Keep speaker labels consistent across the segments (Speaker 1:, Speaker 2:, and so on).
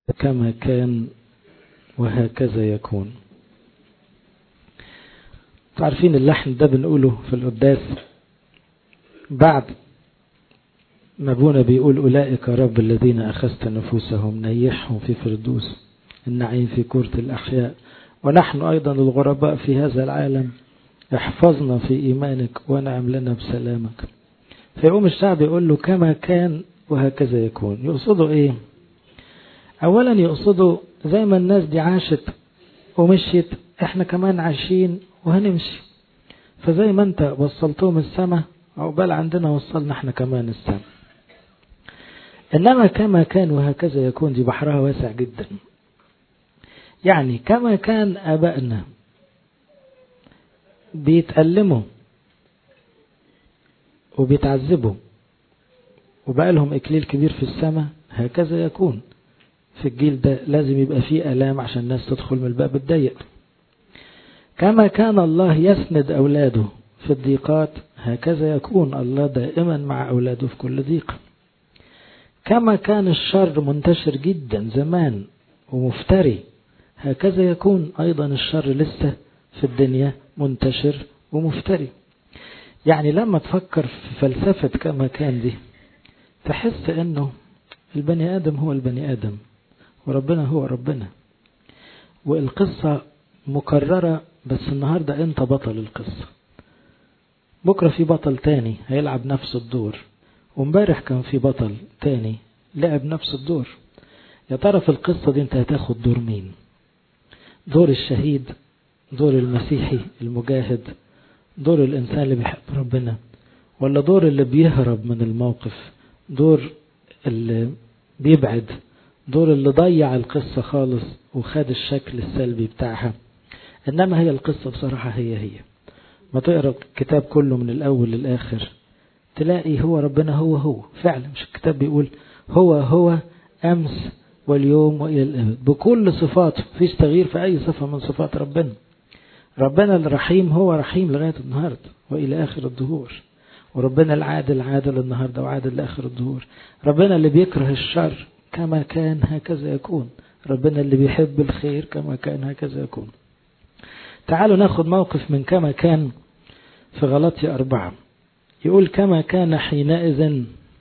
Speaker 1: كما كان وهكذا يكون عارفين اللحن ده بنقوله في القداس بعد ما ابونا بيقول أولئك رب الذين أخذت نفوسهم نيحهم في فردوس النعيم في كرة الأحياء ونحن أيضا الغرباء في هذا العالم احفظنا في إيمانك وانعم لنا بسلامك فيقوم الشعب يقول له كما كان وهكذا يكون يقصدوا ايه اولا يقصدوا زي ما الناس دي عاشت ومشيت احنا كمان عايشين وهنمشي فزي ما انت وصلتهم السماء عقبال عندنا وصلنا احنا كمان السماء انما كما كان وهكذا يكون دي بحرها واسع جدا يعني كما كان ابائنا بيتألموا وبيتعذبوا وبقى لهم إكليل كبير في السماء هكذا يكون في الجيل ده لازم يبقى فيه ألام عشان الناس تدخل من الباب الضيق كما كان الله يسند أولاده في الضيقات هكذا يكون الله دائما مع أولاده في كل ضيق كما كان الشر منتشر جدا زمان ومفتري هكذا يكون أيضا الشر لسه في الدنيا منتشر ومفتري يعني لما تفكر في فلسفة كما كان دي تحس انه البني ادم هو البني ادم وربنا هو ربنا والقصة مكررة بس النهاردة انت بطل القصة بكرة في بطل تاني هيلعب نفس الدور وامبارح كان في بطل تاني لعب نفس الدور يا ترى في القصة دي انت هتاخد دور مين دور الشهيد دور المسيحي المجاهد دور الإنسان اللي بيحب ربنا ولا دور اللي بيهرب من الموقف دور اللي بيبعد دور اللي ضيع القصة خالص وخد الشكل السلبي بتاعها إنما هي القصة بصراحة هي هي ما تقرأ الكتاب كله من الأول للآخر تلاقي هو ربنا هو هو فعلا مش الكتاب بيقول هو هو أمس واليوم وإلى الأبد بكل صفاته فيش تغيير في أي صفة من صفات ربنا ربنا الرحيم هو رحيم لغاية النهاردة وإلى آخر الدهور وربنا العادل عادل النهاردة وعادل لآخر الدهور ربنا اللي بيكره الشر كما كان هكذا يكون ربنا اللي بيحب الخير كما كان هكذا يكون تعالوا ناخد موقف من كما كان في غلطي أربعة يقول كما كان حينئذ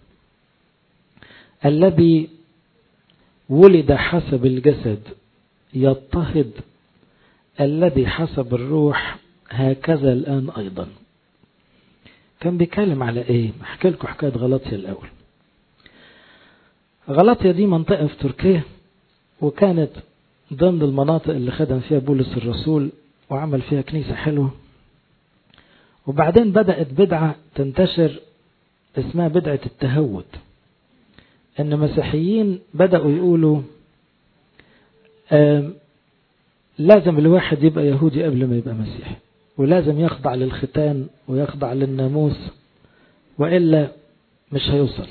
Speaker 1: الذي ولد حسب الجسد يضطهد الذي حسب الروح هكذا الآن أيضا كان بيتكلم على ايه احكي لكم حكاية غلطية الأول غلطية دي منطقة في تركيا وكانت ضمن المناطق اللي خدم فيها بولس الرسول وعمل فيها كنيسة حلوة وبعدين بدأت بدعة تنتشر اسمها بدعة التهود ان مسيحيين بدأوا يقولوا لازم الواحد يبقى يهودي قبل ما يبقى مسيحي ولازم يخضع للختان ويخضع للناموس وإلا مش هيوصل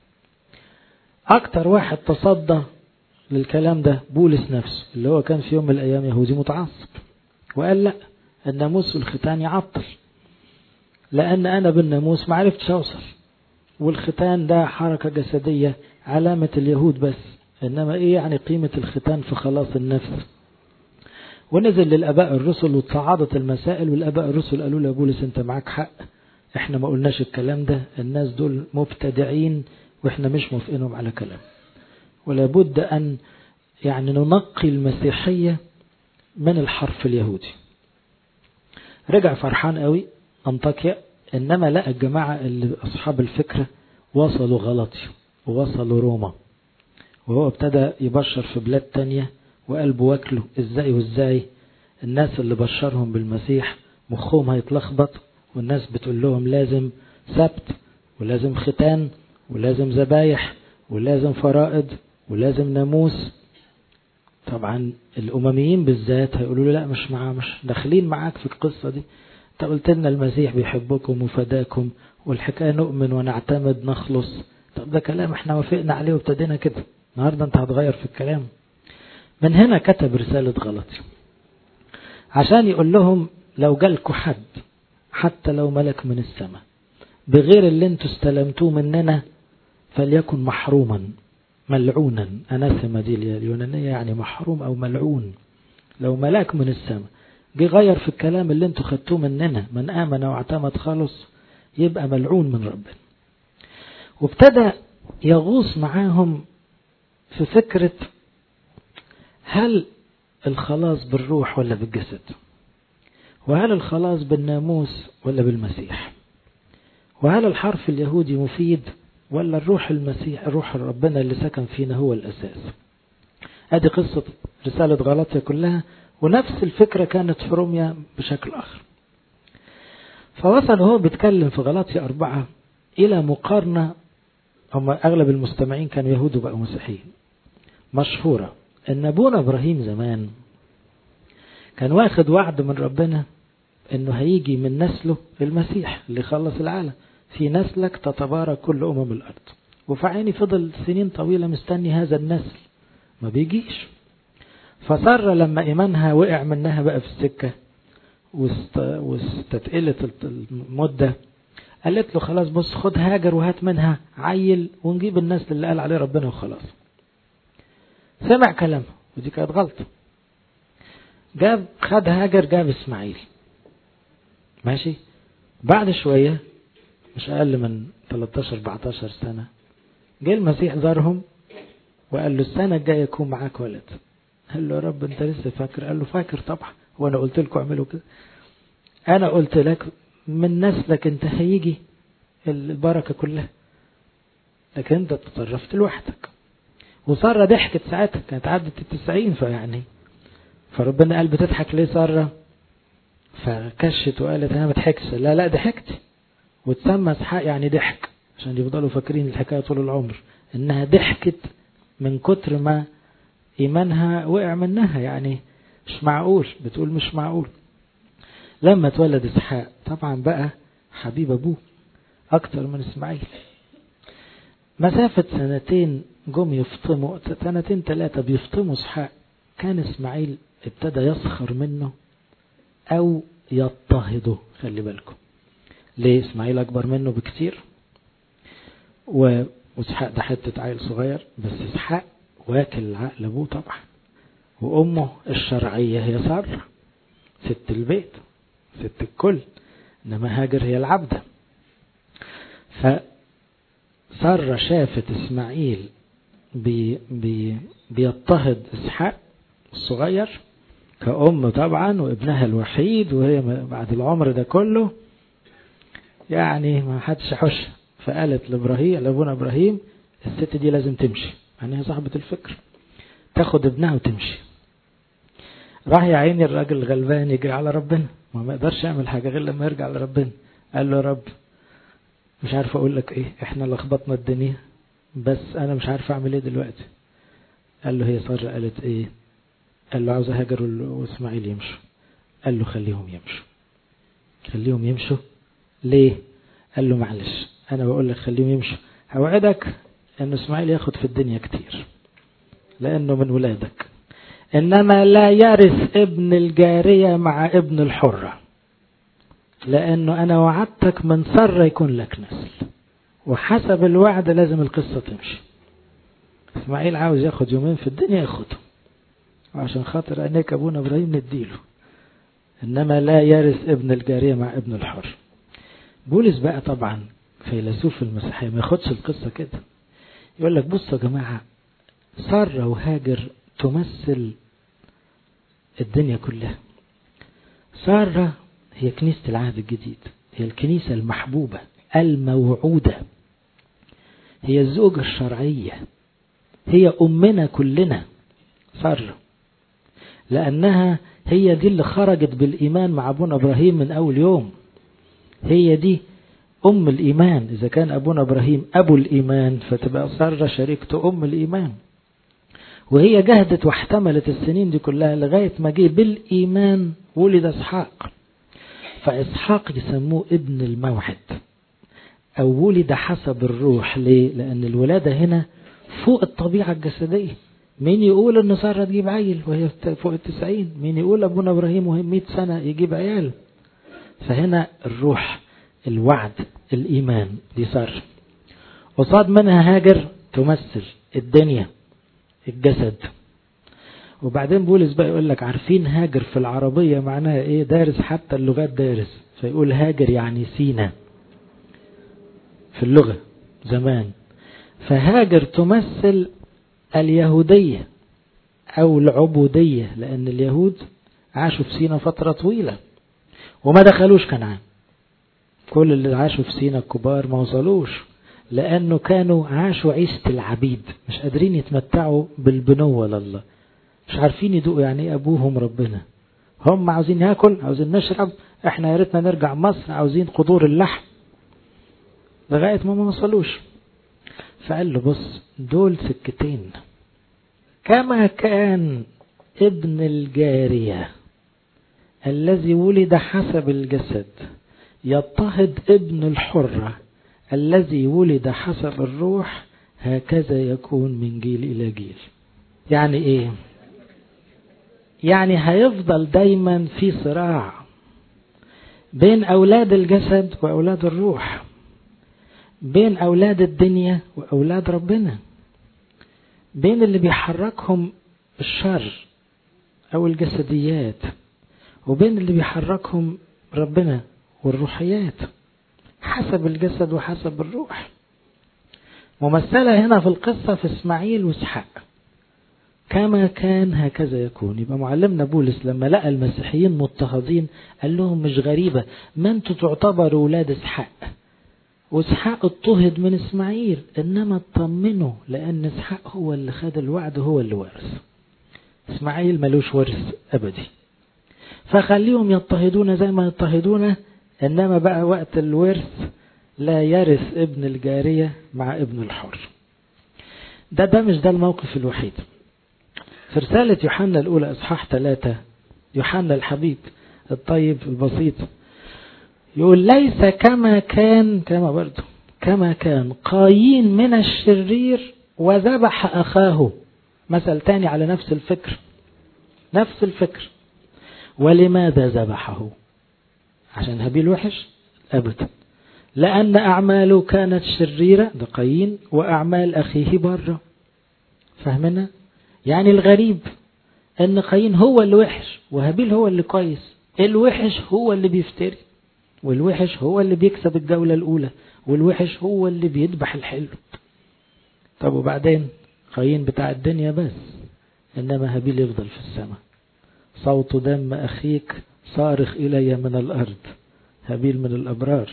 Speaker 1: أكتر واحد تصدى للكلام ده بولس نفسه اللي هو كان في يوم من الأيام يهودي متعصب وقال لا الناموس والختان يعطل لأن أنا بالناموس ما عرفتش أوصل والختان ده حركة جسدية علامة اليهود بس إنما إيه يعني قيمة الختان في خلاص النفس ونزل للاباء الرسل وتصعدت المسائل والاباء الرسل قالوا له يا بولس انت معاك حق احنا ما قلناش الكلام ده الناس دول مبتدعين واحنا مش موافقينهم على كلام ولا بد ان يعني ننقي المسيحية من الحرف اليهودي رجع فرحان قوي انطاكيا انما لقى الجماعة اللي اصحاب الفكرة وصلوا غلطي ووصلوا روما وهو ابتدى يبشر في بلاد تانية وقلبه واكله ازاي وازاي الناس اللي بشرهم بالمسيح مخهم هيتلخبط والناس بتقول لهم لازم سبت ولازم ختان ولازم ذبايح ولازم فرائض ولازم ناموس طبعا الامميين بالذات هيقولوا له لا مش مع مش داخلين معاك في القصة دي انت قلت لنا المسيح بيحبكم وفداكم والحكاية نؤمن ونعتمد نخلص طب ده كلام احنا وافقنا عليه وابتدينا كده النهارده انت هتغير في الكلام من هنا كتب رسالة غلطي عشان يقول لهم لو جالكوا حد حتى لو ملك من السماء بغير اللي انتوا استلمتوه مننا فليكن محروما ملعونا أناثما دي اليونانية يعني محروم أو ملعون لو ملاك من السماء جه غير في الكلام اللي انتوا خدتوه مننا من آمن واعتمد خالص يبقى ملعون من ربنا وابتدى يغوص معاهم في فكرة هل الخلاص بالروح ولا بالجسد وهل الخلاص بالناموس ولا بالمسيح وهل الحرف اليهودي مفيد ولا الروح المسيح الروح ربنا اللي سكن فينا هو الأساس ادي قصة رسالة غلطية كلها ونفس الفكرة كانت في روميا بشكل آخر فوصل هو بيتكلم في غلطية أربعة إلى مقارنة هم أغلب المستمعين كانوا يهود وبقوا مسيحيين مشهورة إن أبونا إبراهيم زمان كان واخد وعد من ربنا إنه هيجي من نسله المسيح اللي يخلص العالم في نسلك تتبارك كل أمم الأرض وفعيني فضل سنين طويلة مستني هذا النسل ما بيجيش فصر لما إيمانها وقع منها بقى في السكة واستتقلت المدة قالت له خلاص بص خد هاجر وهات منها عيل ونجيب الناس اللي قال عليه ربنا وخلاص سمع كلامها ودي كانت غلطة جاب خد هاجر جاب اسماعيل ماشي بعد شوية مش أقل من 13 14 سنة جه المسيح زارهم وقال له السنة الجاية يكون معاك ولد قال له يا رب انت لسه فاكر قال له فاكر طبعا وانا قلت لكم اعملوا كده انا قلت لك من نسلك انت هيجي البركة كلها لكن انت تصرفت لوحدك وسارة ضحكت ساعتها كانت عدت التسعين فيعني فربنا قال بتضحك ليه سارة فكشت وقالت انا ما بضحكش لا لا ضحكت وتسمى اسحاق يعني ضحك عشان يفضلوا فاكرين الحكاية طول العمر انها ضحكت من كتر ما ايمانها وقع منها يعني مش معقول بتقول مش معقول لما اتولد اسحاق طبعا بقى حبيب ابوه اكتر من اسماعيل مسافة سنتين جم يفطموا سنتين ثلاثة بيفطموا اسحاق كان اسماعيل ابتدى يسخر منه او يضطهده خلي بالكم ليه اسماعيل اكبر منه بكتير واسحاق ده حتة عيل صغير بس اسحاق واكل عقل ابوه طبعا وامه الشرعية هي سارة ست البيت ست الكل انما هاجر هي العبدة فسارة شافت اسماعيل بي بي بيضطهد اسحاق الصغير كأم طبعا وابنها الوحيد وهي بعد العمر ده كله يعني ما حدش حش فقالت لابراهيم لابونا ابراهيم الست دي لازم تمشي يعني هي صاحبة الفكر تاخد ابنها وتمشي راح يا عيني الراجل الغلبان يجري على ربنا ما ما يقدرش يعمل حاجة غير لما يرجع لربنا قال له يا رب مش عارف اقول لك ايه احنا لخبطنا الدنيا بس انا مش عارف اعمل ايه دلوقتي قال له هي سارة قالت ايه قال له عاوز هاجر واسماعيل يمشوا قال له خليهم يمشوا خليهم يمشوا ليه قال له معلش انا بقول لك خليهم يمشوا هوعدك ان اسماعيل ياخد في الدنيا كتير لانه من ولادك انما لا يرث ابن الجارية مع ابن الحرة لانه انا وعدتك من سر يكون لك نسل وحسب الوعد لازم القصة تمشي اسماعيل عاوز ياخد يومين في الدنيا ياخده وعشان خاطر عينيك ابونا ابراهيم نديله انما لا يرث ابن الجارية مع ابن الحر بولس بقى طبعا فيلسوف المسيحية ما ياخدش القصة كده يقول لك بصوا يا جماعة سارة وهاجر تمثل الدنيا كلها سارة هي كنيسة العهد الجديد هي الكنيسة المحبوبة الموعودة هي الزوجة الشرعية هي أمنا كلنا سارة لأنها هي دي اللي خرجت بالإيمان مع أبونا إبراهيم من أول يوم هي دي أم الإيمان إذا كان أبونا إبراهيم أبو الإيمان فتبقى سارة شريكته أم الإيمان وهي جهدت واحتملت السنين دي كلها لغاية ما جه بالإيمان ولد إسحاق فإسحاق يسموه ابن الموعد أو ولد حسب الروح ليه؟ لأن الولادة هنا فوق الطبيعة الجسدية مين يقول ان سارة تجيب عيل وهي فوق التسعين مين يقول ابونا ابراهيم وهي 100 سنة يجيب عيال فهنا الروح الوعد الايمان دي سارة وصاد منها هاجر تمثل الدنيا الجسد وبعدين بولس بقى يقول لك عارفين هاجر في العربية معناها ايه دارس حتى اللغات دارس فيقول هاجر يعني سينا في اللغة زمان فهاجر تمثل اليهودية أو العبودية لأن اليهود عاشوا في سينا فترة طويلة وما دخلوش كنعان كل اللي عاشوا في سينا الكبار ما وصلوش لأنه كانوا عاشوا عيشة العبيد مش قادرين يتمتعوا بالبنوة لله مش عارفين يدوقوا يعني ايه أبوهم ربنا هم عاوزين ياكل عاوزين نشرب احنا يا ريتنا نرجع مصر عاوزين قدور اللحم لغاية ما ما وصلوش فقال له بص دول سكتين كما كان ابن الجارية الذي ولد حسب الجسد يضطهد ابن الحرة الذي ولد حسب الروح هكذا يكون من جيل إلى جيل يعني ايه يعني هيفضل دايما في صراع بين أولاد الجسد وأولاد الروح بين أولاد الدنيا وأولاد ربنا بين اللي بيحركهم الشر أو الجسديات وبين اللي بيحركهم ربنا والروحيات حسب الجسد وحسب الروح ممثلة هنا في القصة في إسماعيل وإسحاق كما كان هكذا يكون يبقى معلمنا بولس لما لقى المسيحيين مضطهدين قال لهم مش غريبة ما انتوا تعتبروا ولاد إسحاق وإسحاق اضطهد من إسماعيل إنما اطمنوا لأن إسحاق هو اللي خد الوعد هو اللي ورث إسماعيل ملوش ورث أبدي فخليهم يضطهدون زي ما يضطهدون إنما بقى وقت الورث لا يرث ابن الجارية مع ابن الحر ده ده مش ده الموقف الوحيد في رسالة يوحنا الأولى إصحاح ثلاثة يوحنا الحبيب الطيب البسيط يقول ليس كما كان كما برضه كما كان قايين من الشرير وذبح أخاه مثل تاني على نفس الفكر نفس الفكر ولماذا ذبحه عشان هابيل وحش أبدا لأن أعماله كانت شريرة ده قايين وأعمال أخيه بره فاهمنا يعني الغريب أن قايين هو اللي وحش وهابيل هو اللي كويس الوحش هو اللي بيفتري والوحش هو اللي بيكسب الجولة الأولى والوحش هو اللي بيذبح الحلو طب وبعدين قايين بتاع الدنيا بس إنما هابيل يفضل في السماء صوت دم أخيك صارخ إلي من الأرض هابيل من الأبرار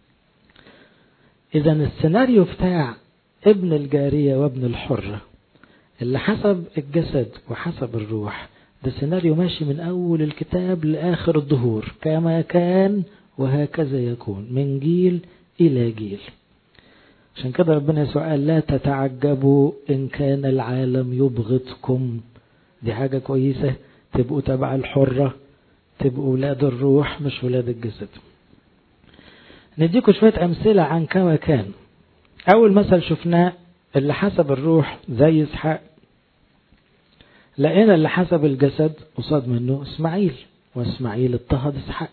Speaker 1: إذا السيناريو بتاع ابن الجارية وابن الحرة اللي حسب الجسد وحسب الروح ده سيناريو ماشي من أول الكتاب لآخر الظهور كما كان وهكذا يكون من جيل إلى جيل عشان كده ربنا يسوع قال لا تتعجبوا إن كان العالم يبغضكم دي حاجة كويسة تبقوا تبع الحرة تبقوا ولاد الروح مش ولاد الجسد نديكم شوية أمثلة عن كما كان أول مثل شفناه اللي حسب الروح زي إسحاق لقينا اللي حسب الجسد قصاد منه إسماعيل وإسماعيل اضطهد إسحاق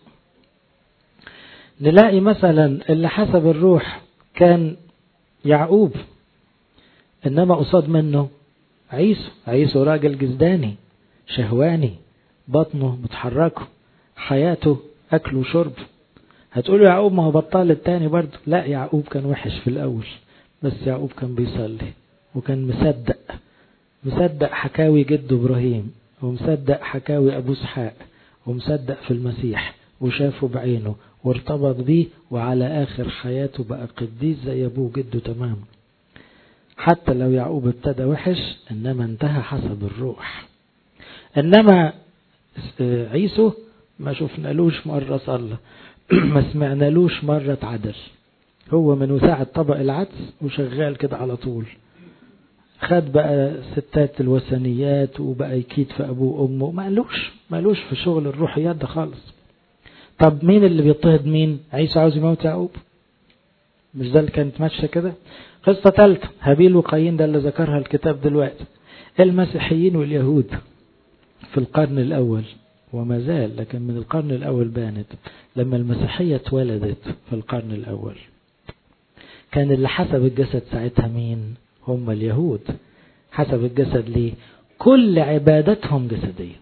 Speaker 1: نلاقي مثلا اللي حسب الروح كان يعقوب إنما قصاد منه عيسو عيسو راجل جزداني شهواني بطنه متحركه حياته أكل وشرب هتقولوا يعقوب ما هو بطال التاني برضه لا يعقوب كان وحش في الأول بس يعقوب كان بيصلي وكان مصدق مصدق حكاوي جده إبراهيم ومصدق حكاوي أبو اسحاق ومصدق في المسيح وشافه بعينه وارتبط بيه وعلى آخر حياته بقى قديس زي أبوه جده تمام حتى لو يعقوب ابتدى وحش إنما انتهى حسب الروح إنما عيسو ما شفنالوش مرة صلى ما سمعنالوش مرة عدل هو من وساعة طبق العدس وشغال كده على طول خد بقى ستات الوثنيات وبقى يكيد في أبوه وأمه ما قالوش ما قالوش في شغل الروحيات ده خالص طب مين اللي بيضطهد مين عيسى عاوز يموت يعقوب مش ده اللي كانت ماشية كده قصة ثالثة هابيل وقايين ده اللي ذكرها الكتاب دلوقتي المسيحيين واليهود في القرن الأول وما زال لكن من القرن الأول بانت لما المسيحية اتولدت في القرن الأول كان اللي حسب الجسد ساعتها مين هم اليهود حسب الجسد ليه كل عبادتهم جسدية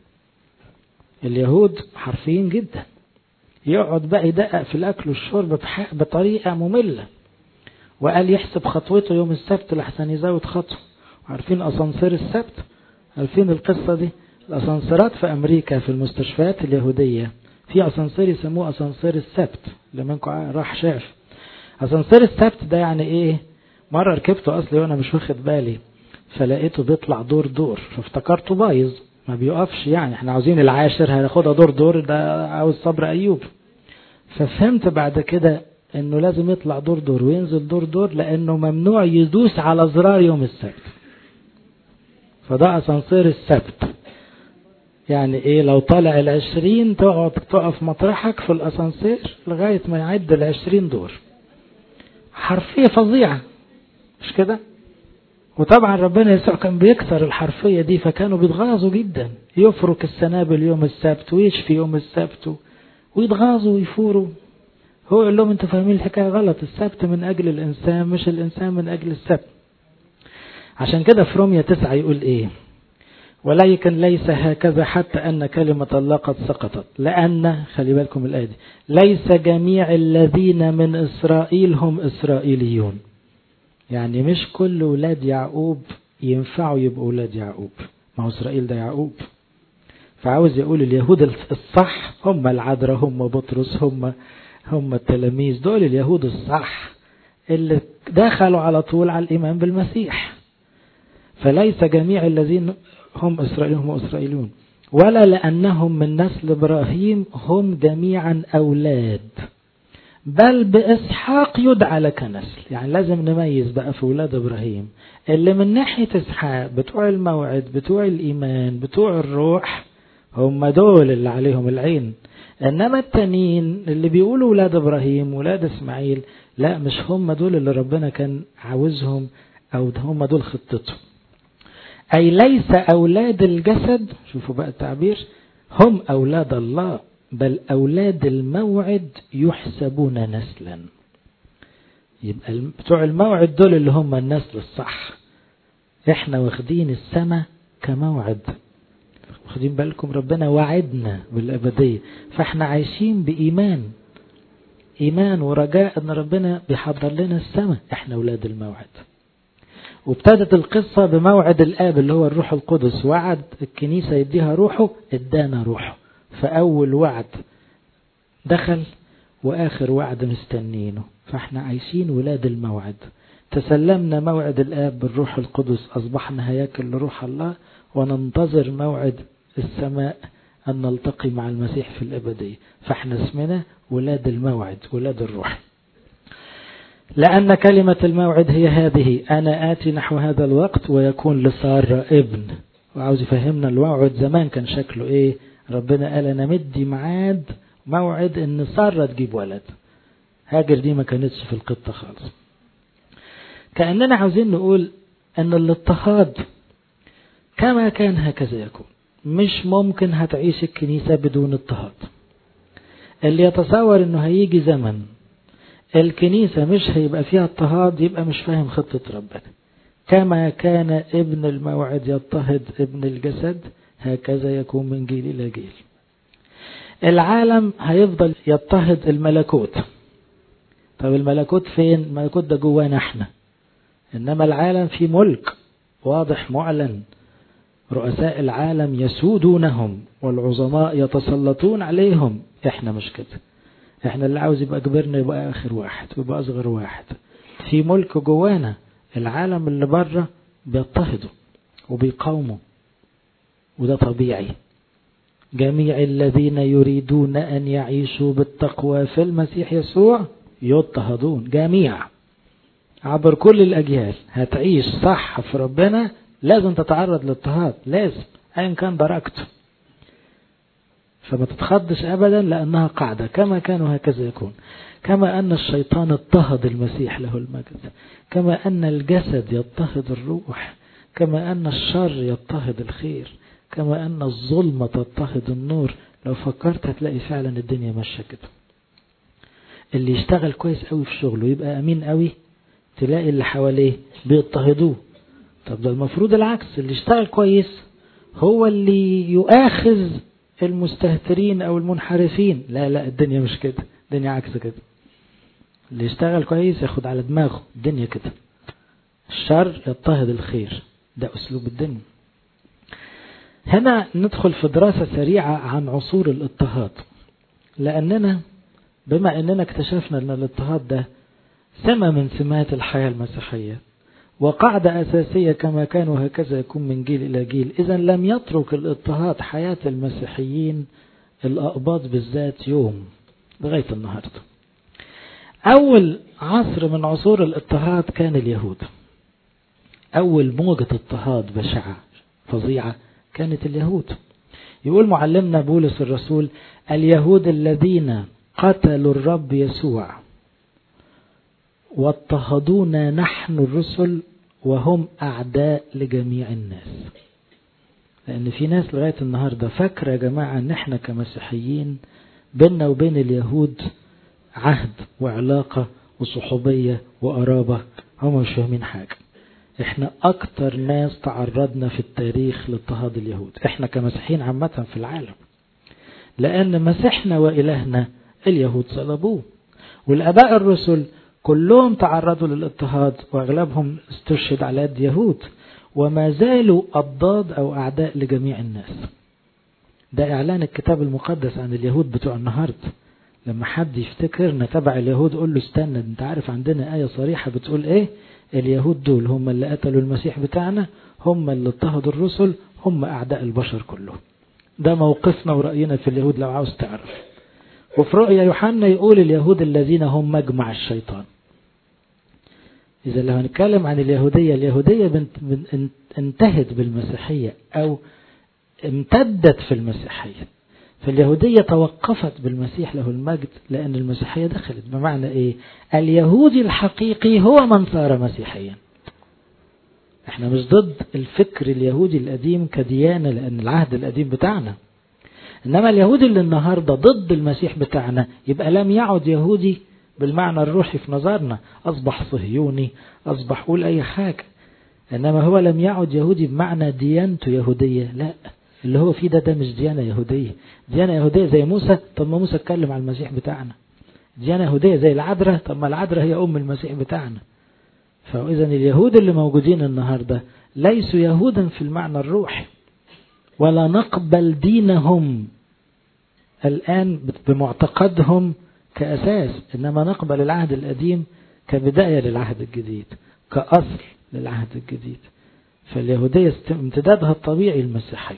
Speaker 1: اليهود حرفيين جدا يقعد بقى يدقق في الأكل والشرب بطريقة مملة وقال يحسب خطوته يوم السبت لحسن يزود خطوه عارفين أسانسير السبت عارفين القصة دي الأسانسيرات في أمريكا في المستشفيات اليهودية في أسانسير يسموه أسانسير السبت لمنكم راح شاف أسانسير السبت ده يعني إيه مرة ركبته أصلي وأنا مش واخد بالي فلقيته بيطلع دور دور فافتكرته بايظ ما بيقفش يعني احنا عاوزين العاشر هناخدها دور دور ده عاوز صبر أيوب ففهمت بعد كده انه لازم يطلع دور دور وينزل دور دور لانه ممنوع يدوس على زرار يوم السبت فده اسانسير السبت يعني ايه لو طالع العشرين تقعد تقف مطرحك في الاسانسير لغاية ما يعد العشرين دور حرفية فظيعة مش كده وطبعا ربنا يسوع كان بيكسر الحرفية دي فكانوا بيتغاظوا جدا يفرك السنابل يوم السبت ويشفي يوم السبت ويتغاظوا ويفوروا هو يقول لهم انتوا فاهمين الحكاية غلط السبت من أجل الإنسان مش الإنسان من أجل السبت عشان كده في رومية تسعة يقول إيه ولكن ليس هكذا حتى أن كلمة الله قد سقطت لأن خلي بالكم الآية دي ليس جميع الذين من إسرائيل هم إسرائيليون يعني مش كل ولاد يعقوب ينفعوا يبقوا ولاد يعقوب ما هو إسرائيل ده يعقوب فعاوز يقول اليهود الصح هم العذراء هم بطرس هم هم التلاميذ دول اليهود الصح اللي دخلوا على طول على الإيمان بالمسيح فليس جميع الذين هم إسرائيل هم إسرائيليون ولا لأنهم من نسل إبراهيم هم جميعا أولاد بل بإسحاق يدعى لك نسل يعني لازم نميز بقى في أولاد إبراهيم اللي من ناحية إسحاق بتوع الموعد بتوع الإيمان بتوع الروح هم دول اللي عليهم العين انما التانيين اللي بيقولوا ولاد ابراهيم ولاد اسماعيل لا مش هم دول اللي ربنا كان عاوزهم او هم دول خطته اي ليس اولاد الجسد شوفوا بقى التعبير هم اولاد الله بل اولاد الموعد يحسبون نسلا يبقى بتوع الموعد دول اللي هم النسل الصح احنا واخدين السماء كموعد واخدين بالكم ربنا وعدنا بالأبدية فاحنا عايشين بإيمان إيمان ورجاء أن ربنا بيحضر لنا السماء احنا أولاد الموعد وابتدت القصة بموعد الآب اللي هو الروح القدس وعد الكنيسة يديها روحه ادانا روحه فأول وعد دخل وآخر وعد مستنينه فاحنا عايشين ولاد الموعد تسلمنا موعد الآب بالروح القدس أصبحنا هياكل لروح الله وننتظر موعد السماء أن نلتقي مع المسيح في الأبدية فاحنا اسمنا ولاد الموعد ولاد الروح لأن كلمة الموعد هي هذه أنا آتي نحو هذا الوقت ويكون لسارة ابن وعاوز يفهمنا الوعد زمان كان شكله إيه ربنا قال أنا مدي معاد موعد إن سارة تجيب ولد هاجر دي ما كانتش في القطة خالص كأننا عاوزين نقول أن الاضطهاد كما كان هكذا يكون مش ممكن هتعيش الكنيسة بدون اضطهاد اللي يتصور انه هيجي زمن الكنيسة مش هيبقى فيها اضطهاد يبقى مش فاهم خطة ربنا كما كان ابن الموعد يضطهد ابن الجسد هكذا يكون من جيل إلى جيل العالم هيفضل يضطهد الملكوت طب الملكوت فين الملكوت ده جوانا احنا انما العالم في ملك واضح معلن رؤساء العالم يسودونهم والعظماء يتسلطون عليهم احنا مش كده احنا اللي عاوز يبقى كبرنا يبقى اخر واحد ويبقى اصغر واحد في ملك جوانا العالم اللي بره بيضطهدوا وبيقاوموا وده طبيعي جميع الذين يريدون أن يعيشوا بالتقوى في المسيح يسوع يضطهدون جميع عبر كل الأجيال هتعيش صح في ربنا لازم تتعرض للاضطهاد لازم أيا كان درجته فما تتخضش أبدا لأنها قاعدة كما كانوا هكذا يكون كما أن الشيطان اضطهد المسيح له المجد كما أن الجسد يضطهد الروح كما أن الشر يضطهد الخير كما أن الظلمة تضطهد النور لو فكرت هتلاقي فعلا الدنيا ماشية كده اللي يشتغل كويس قوي في شغله يبقى أمين قوي تلاقي اللي حواليه بيضطهدوه طب ده المفروض العكس اللي يشتغل كويس هو اللي يؤاخذ المستهترين او المنحرفين لا لا الدنيا مش كده الدنيا عكس كده اللي يشتغل كويس ياخد على دماغه الدنيا كده الشر يضطهد الخير ده اسلوب الدنيا هنا ندخل في دراسة سريعة عن عصور الاضطهاد لأننا بما أننا اكتشفنا أن الاضطهاد ده سمة من سمات الحياة المسيحية وقاعدة أساسية كما كان وهكذا يكون من جيل إلى جيل إذا لم يترك الاضطهاد حياة المسيحيين الأقباط بالذات يوم لغاية النهاردة أول عصر من عصور الاضطهاد كان اليهود أول موجة اضطهاد بشعة فظيعة كانت اليهود يقول معلمنا بولس الرسول اليهود الذين قتلوا الرب يسوع واضطهدونا نحن الرسل وهم أعداء لجميع الناس لأن في ناس لغاية النهاردة فاكرة يا جماعة أن احنا كمسيحيين بيننا وبين اليهود عهد وعلاقة وصحوبية وقرابة هم مش فاهمين حاجة احنا اكتر ناس تعرضنا في التاريخ لاضطهاد اليهود احنا كمسيحيين عامة في العالم لان مسيحنا والهنا اليهود صلبوه والاباء الرسل كلهم تعرضوا للاضطهاد واغلبهم استشهد على يد يهود وما زالوا اضداد او اعداء لجميع الناس ده اعلان الكتاب المقدس عن اليهود بتوع النهارده لما حد يفتكرنا تبع اليهود قول له استنى انت عارف عندنا آية صريحة بتقول ايه اليهود دول هم اللي قتلوا المسيح بتاعنا هم اللي اضطهدوا الرسل هم أعداء البشر كلهم ده موقفنا ورأينا في اليهود لو عاوز تعرف وفي رؤيا يوحنا يقول اليهود الذين هم مجمع الشيطان إذا لو هنتكلم عن اليهودية اليهودية بنت انتهت بالمسيحية أو امتدت في المسيحية فاليهودية توقفت بالمسيح له المجد لأن المسيحية دخلت بمعنى إيه اليهودي الحقيقي هو من صار مسيحيا احنا مش ضد الفكر اليهودي القديم كديانة لأن العهد القديم بتاعنا إنما اليهودي اللي النهاردة ضد المسيح بتاعنا يبقى لم يعد يهودي بالمعنى الروحي في نظرنا أصبح صهيوني أصبح قول أي حاجة إنما هو لم يعد يهودي بمعنى ديانته يهودية لا اللي هو فيه ده ده مش ديانة يهودية ديانة يهودية زي موسى طب ما موسى اتكلم على المسيح بتاعنا ديانة يهودية زي العذراء طب ما العذراء هي أم المسيح بتاعنا فإذا اليهود اللي موجودين النهاردة ليسوا يهودا في المعنى الروحي ولا نقبل دينهم الآن بمعتقدهم كأساس إنما نقبل العهد القديم كبداية للعهد الجديد كأصل للعهد الجديد فاليهودية امتدادها الطبيعي المسيحي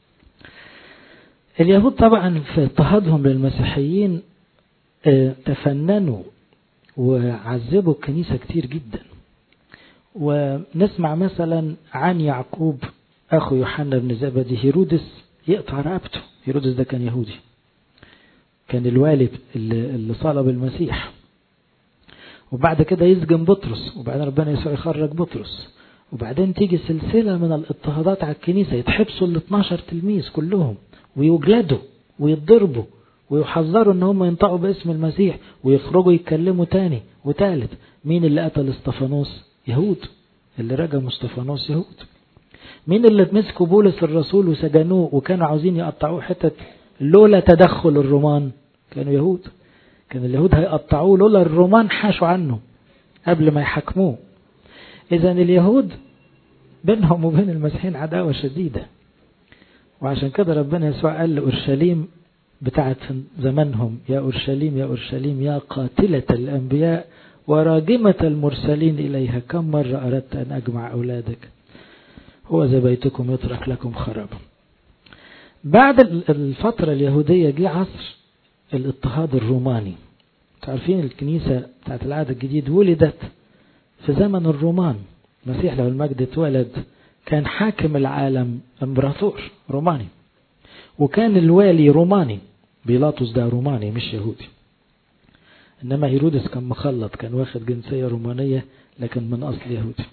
Speaker 1: اليهود طبعا في اضطهادهم للمسيحيين تفننوا وعذبوا الكنيسة كتير جدا ونسمع مثلا عن يعقوب أخو يوحنا بن زبدي هيرودس يقطع رقبته هيرودس ده كان يهودي كان الوالي اللي صلب المسيح وبعد كده يسجن بطرس وبعدين ربنا يسوع يخرج بطرس وبعدين تيجي سلسلة من الاضطهادات على الكنيسة يتحبسوا ال 12 تلميذ كلهم ويجلدوا ويتضربوا ويحذروا ان هم ينطقوا باسم المسيح ويخرجوا يتكلموا تاني وتالت مين اللي قتل استفانوس يهود اللي رجموا استفانوس يهود مين اللي مسكوا بولس الرسول وسجنوه وكانوا عاوزين يقطعوه حتت لولا تدخل الرومان كانوا يهود كان اليهود هيقطعوه لولا الرومان حاشوا عنه قبل ما يحاكموه اذا اليهود بينهم وبين المسيحيين عداوة شديدة وعشان كده ربنا يسوع قال لأورشليم بتاعت زمانهم يا أورشليم يا أورشليم يا قاتلة الأنبياء وراجمة المرسلين إليها كم مرة أردت أن أجمع أولادك هو ذا بيتكم يترك لكم خرابا بعد الفترة اليهودية جه عصر الاضطهاد الروماني تعرفين الكنيسة بتاعت العهد الجديد ولدت في زمن الرومان المسيح له المجد اتولد كان حاكم العالم امبراطور روماني وكان الوالي روماني بيلاطس ده روماني مش يهودي انما هيرودس كان مخلط كان واخد جنسية رومانية لكن من اصل يهودي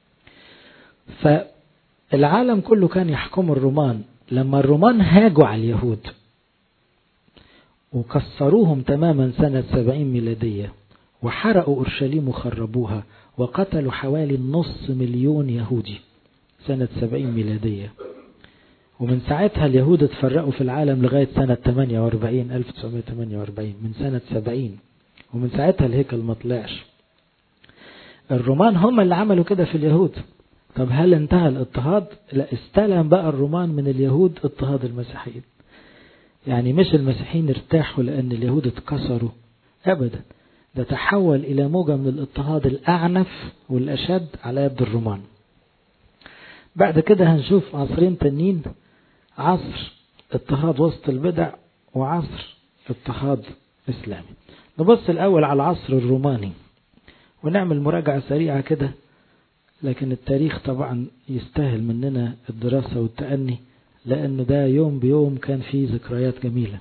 Speaker 1: فالعالم كله كان يحكم الرومان لما الرومان هاجوا على اليهود وكسروهم تماما سنة سبعين ميلادية وحرقوا أورشليم وخربوها وقتلوا حوالي نص مليون يهودي سنة 70 ميلادية ومن ساعتها اليهود اتفرقوا في العالم لغاية سنة 48 1948 من سنة 70 ومن ساعتها الهيكل ما طلعش الرومان هم اللي عملوا كده في اليهود طب هل انتهى الاضطهاد لا استلم بقى الرومان من اليهود اضطهاد المسيحيين يعني مش المسيحيين ارتاحوا لأن اليهود اتكسروا أبدا ده تحول إلى موجة من الاضطهاد الأعنف والأشد على يد الرومان بعد كده هنشوف عصرين تانيين عصر اضطهاد وسط البدع وعصر اضطهاد إسلامي نبص الأول على العصر الروماني ونعمل مراجعة سريعة كده لكن التاريخ طبعا يستاهل مننا الدراسة والتأني لأنه ده يوم بيوم كان فيه ذكريات جميلة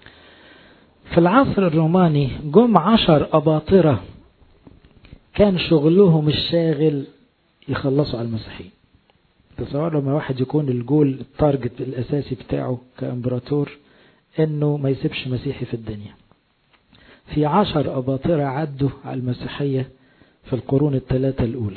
Speaker 1: في العصر الروماني جم عشر أباطرة كان شغلهم الشاغل يخلصوا على المسيحيين تصور لما واحد يكون الجول التارجت الأساسي بتاعه كإمبراطور إنه ما يسيبش مسيحي في الدنيا في عشر أباطرة عدوا على المسيحية في القرون الثلاثة الأولى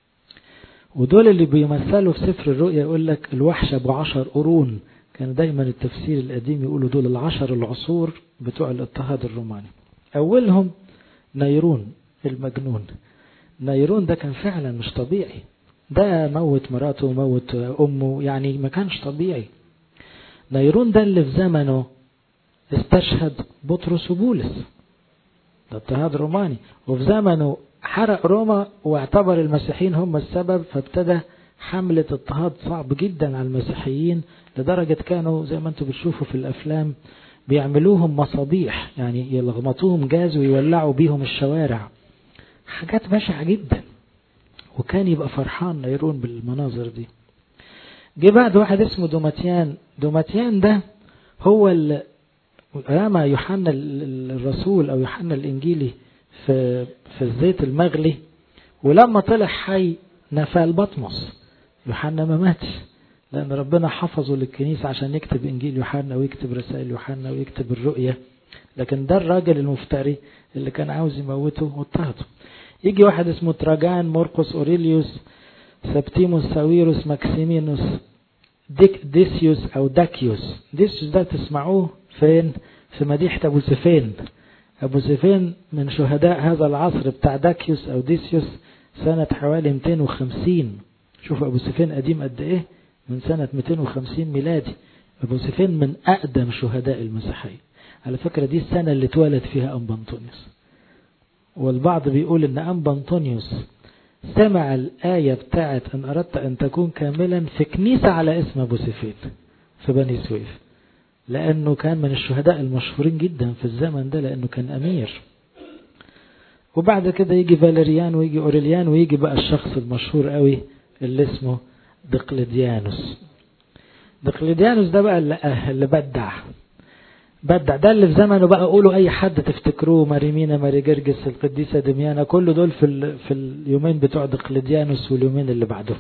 Speaker 1: ودول اللي بيمثلوا في سفر الرؤيا يقول لك الوحش أبو عشر قرون كان دايما التفسير القديم يقولوا دول العشر العصور بتوع الاضطهاد الروماني أولهم نيرون المجنون نيرون ده كان فعلا مش طبيعي ده موت مراته وموت أمه يعني ما كانش طبيعي نيرون ده اللي في زمنه استشهد بطرس وبولس ده اضطهاد روماني وفي زمنه حرق روما واعتبر المسيحيين هم السبب فابتدى حملة اضطهاد صعب جدا على المسيحيين لدرجة كانوا زي ما انتم بتشوفوا في الأفلام بيعملوهم مصابيح يعني يلغمطوهم جاز ويولعوا بيهم الشوارع حاجات بشعة جدا وكان يبقى فرحان نيرون بالمناظر دي جه بعد واحد اسمه دوماتيان دوماتيان ده هو اللي رمى يوحنا الرسول او يوحنا الانجيلي في في الزيت المغلي ولما طلع حي نفى البطمس يوحنا ما ماتش لأن ربنا حفظه للكنيسة عشان يكتب إنجيل يوحنا ويكتب رسائل يوحنا ويكتب الرؤية لكن ده الراجل المفتري اللي كان عاوز يموته واضطهده يجي واحد اسمه تراجان مورقوس أوريليوس سبتيموس ساويروس ماكسيمينوس ديك ديسيوس أو داكيوس ديسيوس ده تسمعوه فين في مديحة أبو سفين أبو سفين من شهداء هذا العصر بتاع داكيوس أو ديسيوس سنة حوالي 250 شوف أبو سفين قديم قد إيه من سنة 250 ميلادي أبو سفين من أقدم شهداء المسيحية على فكرة دي السنة اللي اتولد فيها أنبا أنطونيوس والبعض بيقول إن أنبا أنطونيوس سمع الآية بتاعت أن أردت أن تكون كاملا في كنيسة على اسم أبو سفين في بني سويف لأنه كان من الشهداء المشهورين جدا في الزمن ده لأنه كان أمير وبعد كده يجي فاليريان ويجي أوريليان ويجي بقى الشخص المشهور قوي اللي اسمه دقلديانوس دقلديانوس ده بقى اللي, اللي بدع بدع ده اللي في زمنه بقى قولوا اي حد تفتكروه ماريمينا ماري جرجس القديسة دميانا كل دول في, ال... في اليومين بتوع دقلديانوس واليومين اللي بعدهم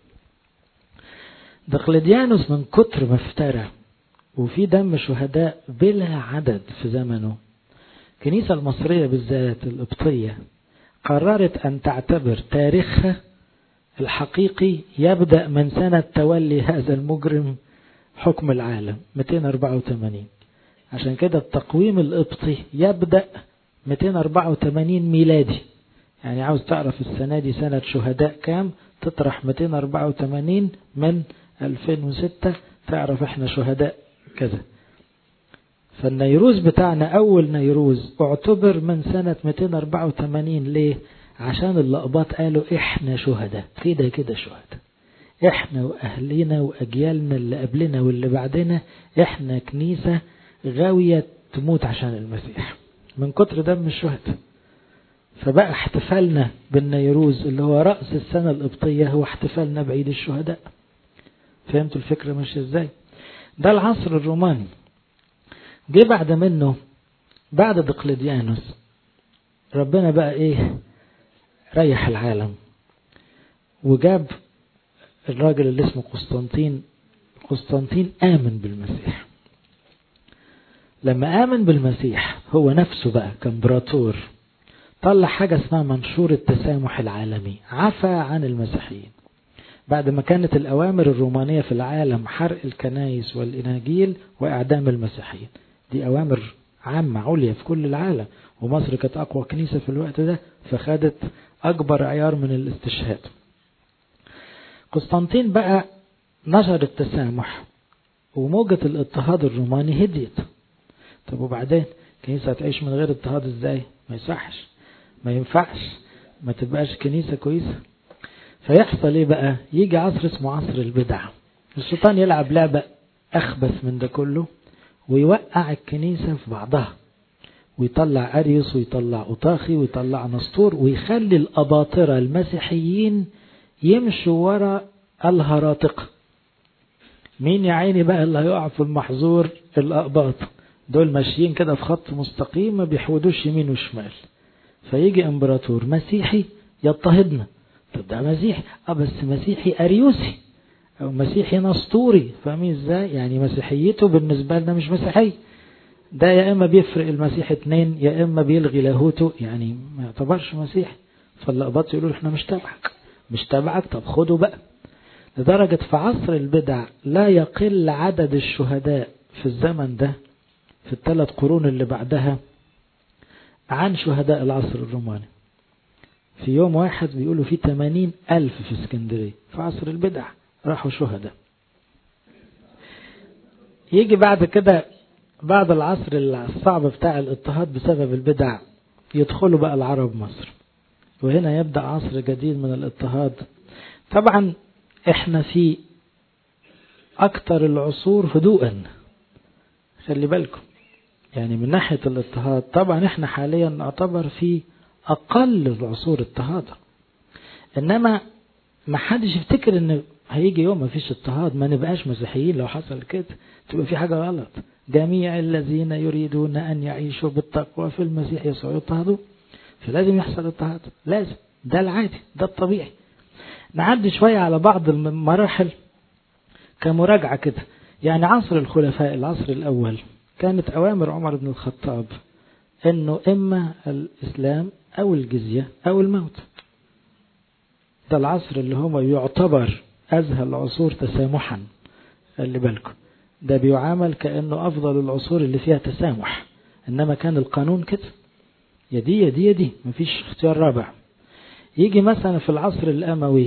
Speaker 1: دقلديانوس من كتر ما افترى وفي دم شهداء بلا عدد في زمنه الكنيسة المصرية بالذات القبطية قررت أن تعتبر تاريخها الحقيقي يبدأ من سنة تولي هذا المجرم حكم العالم 284 عشان كده التقويم القبطي يبدأ 284 ميلادي يعني عاوز تعرف السنة دي سنة شهداء كام تطرح 284 من 2006 تعرف احنا شهداء كذا فالنيروز بتاعنا أول نيروز اعتبر من سنة 284 ليه؟ عشان اللقبات قالوا احنا شهداء كده كده شهداء احنا واهلنا واجيالنا اللي قبلنا واللي بعدنا احنا كنيسة غاوية تموت عشان المسيح من كتر دم الشهداء فبقى احتفالنا بالنيروز اللي هو رأس السنة القبطية هو احتفالنا بعيد الشهداء فهمتوا الفكرة ماشية ازاي ده العصر الروماني جه بعد منه بعد دقلديانوس ربنا بقى ايه ريح العالم وجاب الراجل اللي اسمه قسطنطين قسطنطين آمن بالمسيح لما آمن بالمسيح هو نفسه بقى كامبراطور طلع حاجة اسمها منشور التسامح العالمي عفى عن المسيحيين بعد ما كانت الأوامر الرومانية في العالم حرق الكنائس والإناجيل وإعدام المسيحيين دي أوامر عامة عليا في كل العالم ومصر كانت أقوى كنيسة في الوقت ده فخدت أكبر عيار من الاستشهاد قسطنطين بقى نشر التسامح وموجة الاضطهاد الروماني هديت طب وبعدين كنيسة هتعيش من غير اضطهاد ازاي ما يصحش ما ينفعش ما تبقاش كنيسة كويسة فيحصل ايه بقى يجي عصر اسمه عصر البدع الشيطان يلعب لعبة اخبث من ده كله ويوقع الكنيسة في بعضها ويطلع أريوس ويطلع أوطاخي ويطلع نسطور ويخلي الأباطرة المسيحيين يمشوا ورا الهراطقة مين يا عيني بقى اللي هيقع في المحظور الأقباط دول ماشيين كده في خط مستقيم ما بيحودوش يمين وشمال فيجي امبراطور مسيحي يضطهدنا طب ده مسيحي اه بس مسيحي اريوسي او مسيحي نسطوري فاهمين ازاي يعني مسيحيته بالنسبه لنا مش مسيحي ده يا اما بيفرق المسيح اتنين يا اما بيلغي لاهوته يعني ما يعتبرش مسيحي فاللقباط يقولوا احنا مش تبعك مش تبعك طب خده بقى لدرجة في عصر البدع لا يقل عدد الشهداء في الزمن ده في الثلاث قرون اللي بعدها عن شهداء العصر الروماني في يوم واحد بيقولوا في 80 ألف في اسكندرية في عصر البدع راحوا شهداء يجي بعد كده بعد العصر الصعب بتاع الاضطهاد بسبب البدع يدخلوا بقى العرب مصر وهنا يبدأ عصر جديد من الاضطهاد طبعا احنا في اكتر العصور هدوءا خلي بالكم يعني من ناحية الاضطهاد طبعا احنا حاليا نعتبر في اقل العصور اضطهادا انما ما حدش يفتكر ان هيجي يوم ما فيش اضطهاد ما نبقاش مسيحيين لو حصل كده تبقى في حاجة غلط جميع الذين يريدون ان يعيشوا بالتقوى في المسيح يسوع يضطهدوا فلازم يحصل اضطهاد لازم ده العادي ده الطبيعي نعدي شوية على بعض المراحل كمراجعة كده يعني عصر الخلفاء العصر الأول كانت أوامر عمر بن الخطاب أنه إما الإسلام أو الجزية أو الموت ده العصر اللي هو يعتبر أزهى العصور تسامحا خلي بالكم ده بيعامل كأنه أفضل العصور اللي فيها تسامح إنما كان القانون كده يدي يدي يدي مفيش اختيار رابع يجي مثلا في العصر الأموي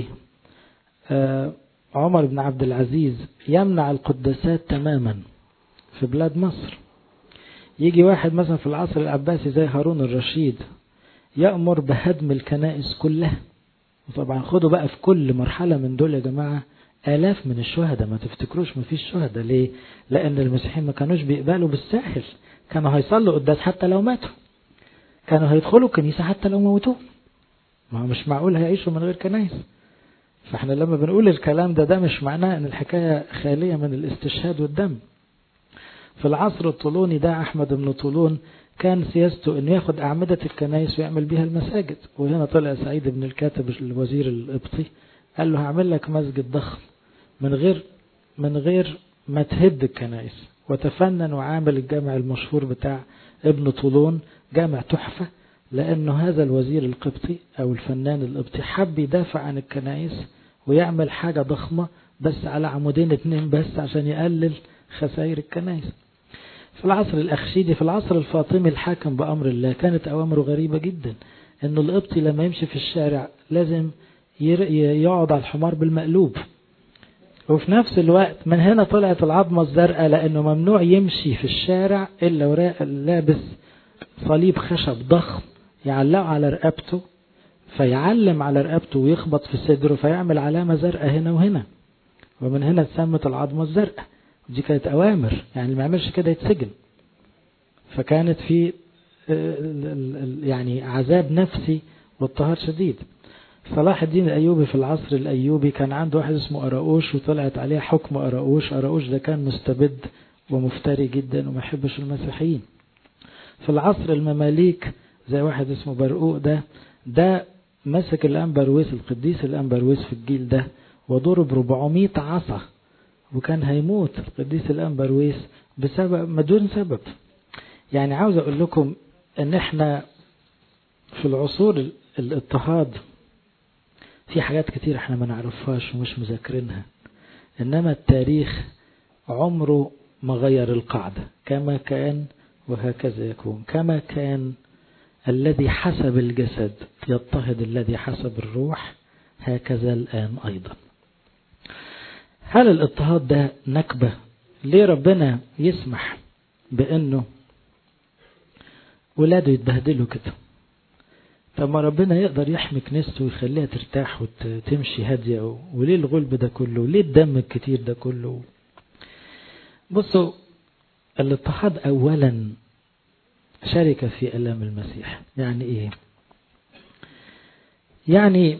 Speaker 1: عمر بن عبد العزيز يمنع القداسات تماما في بلاد مصر يجي واحد مثلا في العصر العباسي زي هارون الرشيد يأمر بهدم الكنائس كلها وطبعا خدوا بقى في كل مرحلة من دول يا جماعة آلاف من الشهداء ما تفتكروش ما فيش شهداء ليه لأن المسيحيين ما كانوش بيقبلوا بالساهل كانوا هيصلوا قداس حتى لو ماتوا كانوا هيدخلوا الكنيسة حتى لو موتوه ما هو مش معقول هيعيشوا من غير كنايس فاحنا لما بنقول الكلام ده ده مش معناه ان الحكاية خالية من الاستشهاد والدم في العصر الطولوني ده احمد بن طولون كان سياسته انه ياخد اعمدة الكنائس ويعمل بيها المساجد وهنا طلع سعيد بن الكاتب الوزير القبطي قال له هعمل لك مسجد ضخم من غير من غير ما تهد الكنائس وتفنن وعامل الجامع المشهور بتاع ابن طولون جامع تحفة لأنه هذا الوزير القبطي أو الفنان القبطي حب يدافع عن الكنائس ويعمل حاجة ضخمة بس على عمودين اتنين بس عشان يقلل خسائر الكنائس في العصر الأخشيدي في العصر الفاطمي الحاكم بأمر الله كانت أوامره غريبة جدا أنه القبطي لما يمشي في الشارع لازم يقعد على الحمار بالمقلوب وفي نفس الوقت من هنا طلعت العظمة الزرقاء لأنه ممنوع يمشي في الشارع إلا لابس صليب خشب ضخم يعلقه على رقبته فيعلم على رقبته ويخبط في صدره فيعمل علامة زرقاء هنا وهنا ومن هنا اتسمت العظمة الزرقاء دي كانت أوامر يعني اللي ما يعملش كده يتسجن فكانت في يعني عذاب نفسي واضطهاد شديد صلاح الدين الأيوبي في العصر الأيوبي كان عنده واحد اسمه أراؤوش وطلعت عليه حكم أراؤوش أراؤوش ده كان مستبد ومفتري جدا وما يحبش المسيحيين في العصر المماليك زي واحد اسمه برقوق ده ده مسك الأنبرويس القديس الأنبرويس في الجيل ده وضرب 400 عصا وكان هيموت القديس الأنبرويس بسبب ما دون سبب يعني عاوز أقول لكم ان احنا في العصور الاضطهاد في حاجات كتير احنا ما نعرفهاش ومش مذاكرينها إنما التاريخ عمره ما غير القاعدة كما كان وهكذا يكون كما كان الذي حسب الجسد يضطهد الذي حسب الروح هكذا الآن أيضا هل الاضطهاد ده نكبة ليه ربنا يسمح بأنه ولاده يتبهدلوا كده طب ما ربنا يقدر يحمي كنيسته ويخليها ترتاح وتمشي هادية وليه الغلب ده كله وليه الدم الكتير ده كله بصوا الاضطهاد أولا شركة في ألام المسيح يعني إيه يعني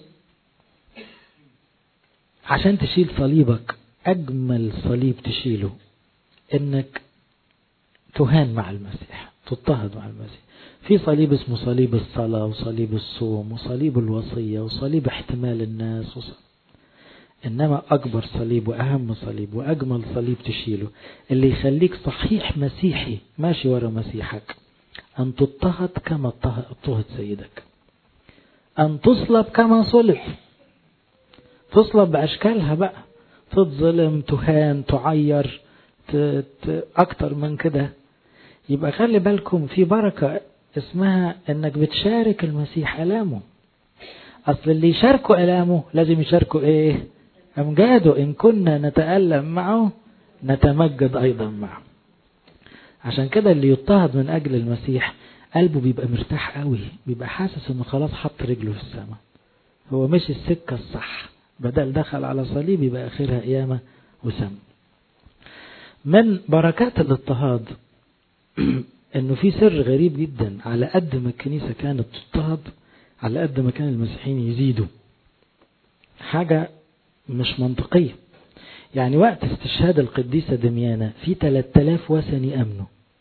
Speaker 1: عشان تشيل صليبك أجمل صليب تشيله إنك تهان مع المسيح تضطهد مع المسيح في صليب اسمه صليب الصلاة وصليب الصوم وصليب الوصية وصليب احتمال الناس وصليب إنما أكبر صليب وأهم صليب وأجمل صليب تشيله اللي يخليك صحيح مسيحي ماشي ورا مسيحك أن تضطهد كما اضطهد سيدك أن تصلب كما صلب تصلب بأشكالها بقى تتظلم تهان تعير أكتر من كده يبقى خلي بالكم في بركة اسمها انك بتشارك المسيح ألامه أصل اللي يشاركوا ألامه لازم يشاركوا إيه أمجاده إن كنا نتألم معه نتمجد أيضا معه عشان كده اللي يضطهد من أجل المسيح قلبه بيبقى مرتاح قوي بيبقى حاسس انه خلاص حط رجله في السماء هو مشي السكة الصح بدل دخل على صليب يبقى آخرها قيامة وسم من بركات الاضطهاد انه في سر غريب جدا على قد ما الكنيسة كانت تضطهد على قد ما كان المسيحيين يزيدوا حاجة مش منطقية يعني وقت استشهاد القديسة دميانة في 3000 وثني أمنوا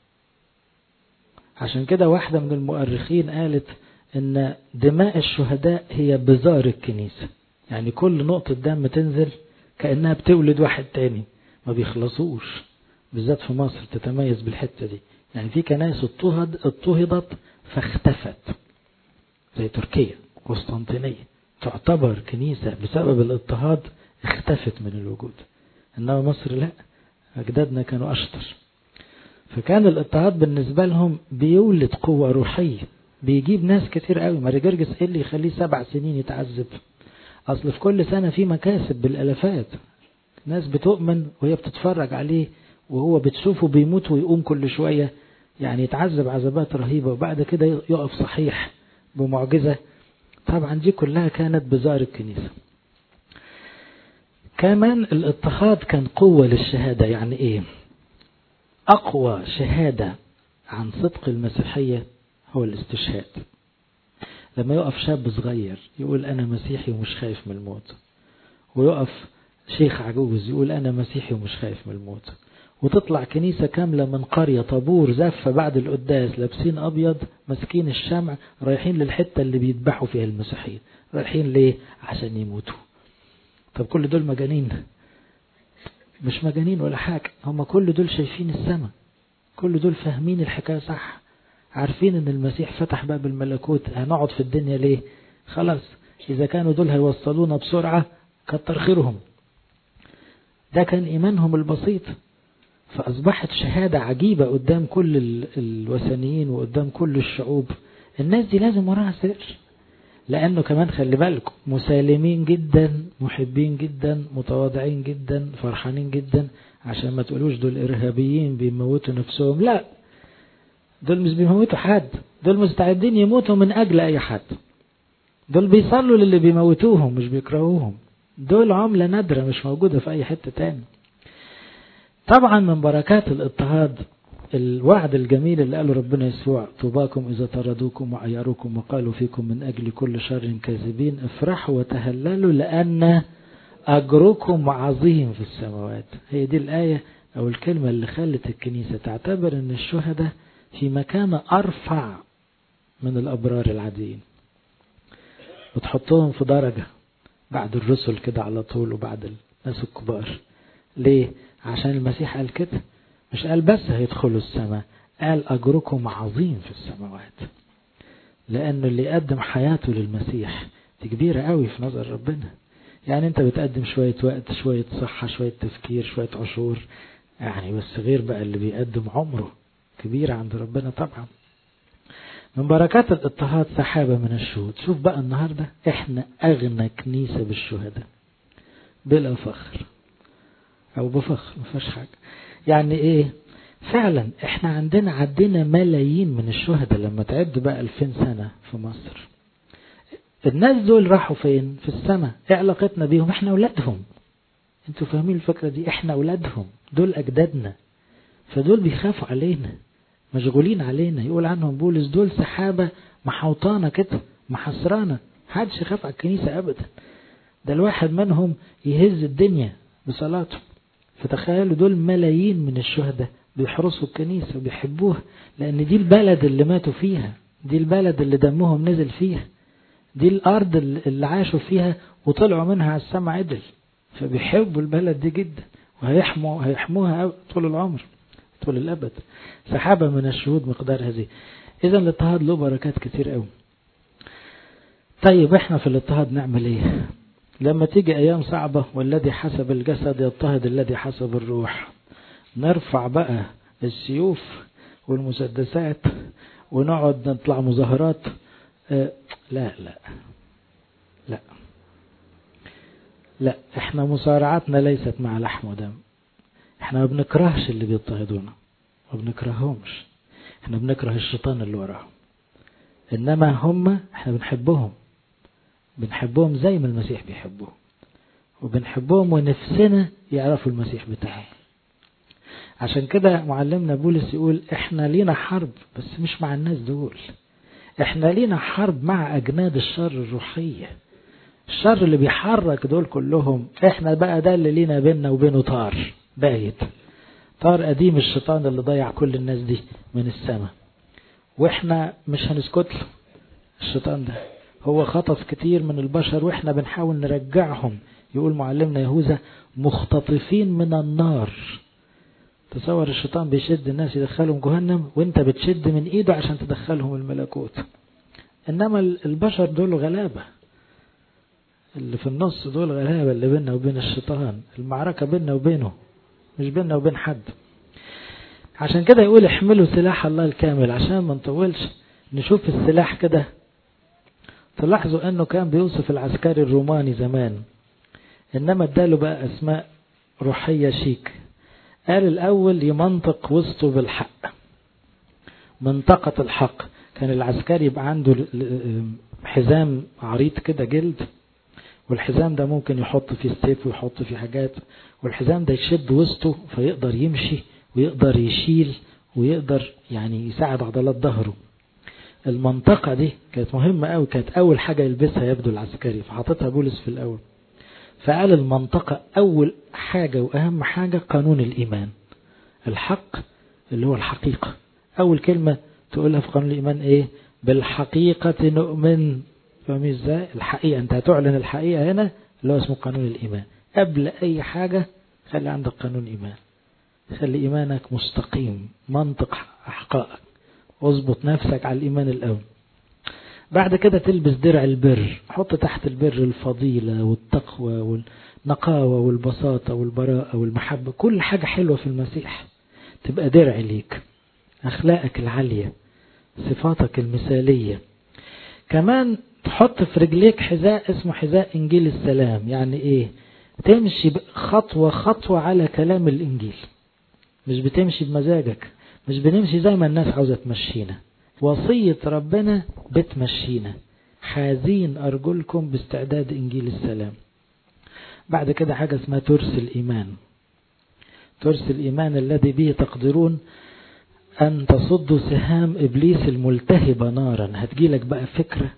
Speaker 1: عشان كده واحدة من المؤرخين قالت ان دماء الشهداء هي بزار الكنيسة يعني كل نقطة دم تنزل كأنها بتولد واحد تاني ما بيخلصوش بالذات في مصر تتميز بالحتة دي يعني في كنائس اضطهد اضطهدت فاختفت زي تركيا قسطنطينية تعتبر كنيسة بسبب الاضطهاد اختفت من الوجود انما مصر لا اجدادنا كانوا اشطر فكان الاضطهاد بالنسبة لهم بيولد قوة روحية بيجيب ناس كتير قوي ماري جرجس ايه اللي يخليه سبع سنين يتعذب اصل في كل سنة في مكاسب بالالافات ناس بتؤمن وهي بتتفرج عليه وهو بتشوفه بيموت ويقوم كل شوية يعني يتعذب عذابات رهيبة وبعد كده يقف صحيح بمعجزة طبعا دي كلها كانت بزار الكنيسة كمان الاضطهاد كان قوة للشهادة يعني ايه اقوى شهادة عن صدق المسيحية هو الاستشهاد لما يقف شاب صغير يقول انا مسيحي ومش خايف من الموت ويقف شيخ عجوز يقول انا مسيحي ومش خايف من الموت وتطلع كنيسة كاملة من قرية طابور زفة بعد القداس لابسين أبيض ماسكين الشمع رايحين للحتة اللي بيذبحوا فيها المسيحيين رايحين ليه عشان يموتوا طب كل دول مجانين مش مجانين ولا حاجة هم كل دول شايفين السماء كل دول فاهمين الحكاية صح عارفين ان المسيح فتح باب الملكوت هنقعد في الدنيا ليه خلاص اذا كانوا دول هيوصلونا بسرعة كتر خيرهم ده كان ايمانهم البسيط فأصبحت شهادة عجيبة قدام كل الوثنيين وقدام كل الشعوب الناس دي لازم وراها سر لأنه كمان خلي بالكم مسالمين جدا محبين جدا متواضعين جدا فرحانين جدا عشان ما تقولوش دول إرهابيين بيموتوا نفسهم لا دول مش بيموتوا حد دول مستعدين يموتوا من أجل أي حد دول بيصلوا للي بيموتوهم مش بيكرهوهم دول عملة نادرة مش موجودة في أي حتة تاني طبعا من بركات الاضطهاد الوعد الجميل اللي قاله ربنا يسوع طوباكم إذا طردوكم وعيروكم وقالوا فيكم من أجل كل شر كاذبين افرحوا وتهللوا لأن أجركم عظيم في السماوات هي دي الآية أو الكلمة اللي خلت الكنيسة تعتبر أن الشهداء في مكانة أرفع من الأبرار العاديين وتحطهم في درجة بعد الرسل كده على طول وبعد الناس الكبار ليه؟ عشان المسيح قال كده مش قال بس هيدخلوا السماء قال أجركم عظيم في السماوات لأن اللي يقدم حياته للمسيح دي كبيرة قوي في نظر ربنا يعني انت بتقدم شوية وقت شوية صحة شوية تفكير شوية عشور يعني بس غير بقى اللي بيقدم عمره كبيرة عند ربنا طبعا من بركات الاضطهاد سحابة من الشهود شوف بقى النهاردة احنا اغنى كنيسة بالشهداء بلا فخر او بفخر ما فيهاش حاجة يعني ايه فعلا احنا عندنا عدينا ملايين من الشهداء لما تعد بقى 2000 سنة في مصر الناس دول راحوا فين في السماء ايه علاقتنا بيهم احنا اولادهم انتوا فاهمين الفكرة دي احنا اولادهم دول اجدادنا فدول بيخافوا علينا مشغولين علينا يقول عنهم بولس دول سحابة محوطانا كده محصرانا محدش يخاف على الكنيسة ابدا ده الواحد منهم يهز الدنيا بصلاته فتخيلوا دول ملايين من الشهداء بيحرسوا الكنيسة وبيحبوها لأن دي البلد اللي ماتوا فيها دي البلد اللي دمهم نزل فيها دي الأرض اللي عاشوا فيها وطلعوا منها على السما عدل فبيحبوا البلد دي جدا وهيحموا هيحموها طول العمر طول الأبد سحابة من الشهود مقدار هذه إذا الاضطهاد له بركات كتير قوي طيب احنا في الاضطهاد نعمل ايه لما تيجي ايام صعبة والذي حسب الجسد يضطهد الذي حسب الروح نرفع بقى السيوف والمسدسات ونقعد نطلع مظاهرات اه لا لا لا لا احنا مصارعاتنا ليست مع لحم ودم احنا ما بنكرهش اللي بيضطهدونا ما بنكرههمش احنا بنكره الشيطان اللي وراهم انما هم احنا بنحبهم بنحبهم زي ما المسيح بيحبهم وبنحبهم ونفسنا يعرفوا المسيح بتاعهم عشان كده معلمنا بولس يقول احنا لينا حرب بس مش مع الناس دول احنا لينا حرب مع اجناد الشر الروحية الشر اللي بيحرك دول كلهم احنا بقى ده اللي لينا بيننا وبينه طار بايت طار قديم الشيطان اللي ضيع كل الناس دي من السماء واحنا مش هنسكت له الشيطان ده هو خطف كتير من البشر واحنا بنحاول نرجعهم يقول معلمنا يهوذا مختطفين من النار تصور الشيطان بيشد الناس يدخلهم جهنم وانت بتشد من ايده عشان تدخلهم الملكوت انما البشر دول غلابة اللي في النص دول غلابة اللي بيننا وبين الشيطان المعركة بيننا وبينه مش بيننا وبين حد عشان كده يقول احملوا سلاح الله الكامل عشان ما نطولش نشوف السلاح كده تلاحظوا انه كان بيوصف العسكري الروماني زمان انما اداله بقى اسماء روحية شيك قال الاول يمنطق وسطه بالحق منطقة الحق كان العسكري يبقى عنده حزام عريض كده جلد والحزام ده ممكن يحط فيه ستيف ويحط فيه حاجات والحزام ده يشد وسطه فيقدر يمشي ويقدر يشيل ويقدر يعني يساعد عضلات ظهره المنطقة دي كانت مهمة قوي كانت أول حاجة يلبسها يبدو العسكري فحطتها بولس في الأول فقال المنطقة أول حاجة وأهم حاجة قانون الإيمان الحق اللي هو الحقيقة أول كلمة تقولها في قانون الإيمان إيه بالحقيقة نؤمن فاهمين ازاي الحقيقة انت هتعلن الحقيقة هنا اللي هو اسمه قانون الإيمان قبل أي حاجة خلي عندك قانون إيمان خلي إيمانك مستقيم منطق أحقائك واظبط نفسك على الإيمان الأول بعد كده تلبس درع البر حط تحت البر الفضيلة والتقوى والنقاوة والبساطة والبراءة والمحبة كل حاجة حلوة في المسيح تبقى درع ليك أخلاقك العالية صفاتك المثالية كمان تحط في رجليك حذاء اسمه حذاء إنجيل السلام يعني إيه تمشي خطوة خطوة على كلام الإنجيل مش بتمشي بمزاجك مش بنمشي زي ما الناس عاوزة تمشينا وصية ربنا بتمشينا حازين أرجلكم باستعداد إنجيل السلام بعد كده حاجة اسمها ترس الإيمان ترس الإيمان الذي به تقدرون أن تصدوا سهام إبليس الملتهبة نارا هتجيلك بقى فكرة